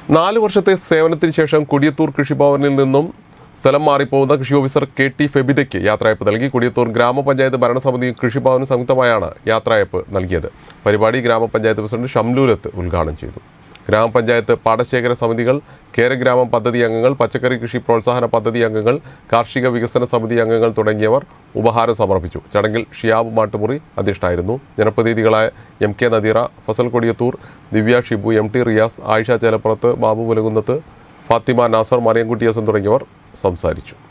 നാല് വർഷത്തെ സേവനത്തിന് ശേഷം കൊടിയത്തൂർ കൃഷിഭവനിൽ നിന്നും സ്ഥലം മാറിപ്പോകുന്ന കൃഷി ഓഫീസർ കെ ടി ഫെബിദയ്ക്ക് യാത്രയപ്പ് നൽകി കൊടിയത്തൂർ ഗ്രാമപഞ്ചായത്ത് ഭരണസമിതിയും കൃഷിഭവനും സംയുക്തമായാണ് യാത്രയപ്പ് നൽകിയത് പരിപാടി ഗ്രാമപഞ്ചായത്ത് പ്രസിഡന്റ് ഷംലൂലത്ത് ഉദ്ഘാടനം ചെയ്തു ഗ്രാമപഞ്ചായത്ത് പാടശേഖര സമിതികൾ കേരഗ്രാമം പദ്ധതി അംഗങ്ങൾ പച്ചക്കറി കൃഷി പ്രോത്സാഹന പദ്ധതി അംഗങ്ങൾ കാർഷിക വികസന സമിതി അംഗങ്ങൾ തുടങ്ങിയവർ ഉപഹാരം സമർപ്പിച്ചു ചടങ്ങിൽ ഷിയാബ് മാട്ടുമുറി അധ്യക്ഷനായിരുന്നു ജനപ്രതിനിധികളായ M K Nadeera Fasal Kodiyathur Divya Shibu M T Riyas Ayisha Chelappurath Babu Pulakunnath Fathima Nasar Mariyamkutty Hasan തുടങ്ങിയവർ സംസാരിച്ചു